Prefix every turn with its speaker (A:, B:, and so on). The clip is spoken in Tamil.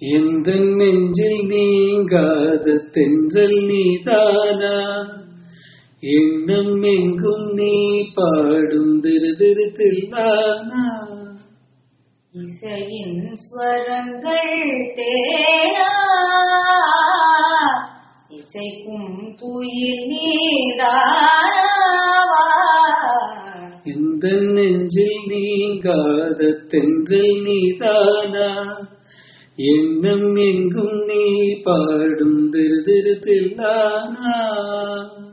A: எந்த நெஞ்சில் நீங்காத தென்றல் நீதானா எண்ணம் எங்கும் நீ பாடும் திரு திரு தில்லானா
B: இசையின் ஸ்வரங்கள் தேரா இசைக்கும் துயில் நீதானாவா
A: எந்த நெஞ்சில் நீங்காத தென்றல் நீதானா எண்ணம் எங்கும் நீ பாடும் திரு திரு தில்லானா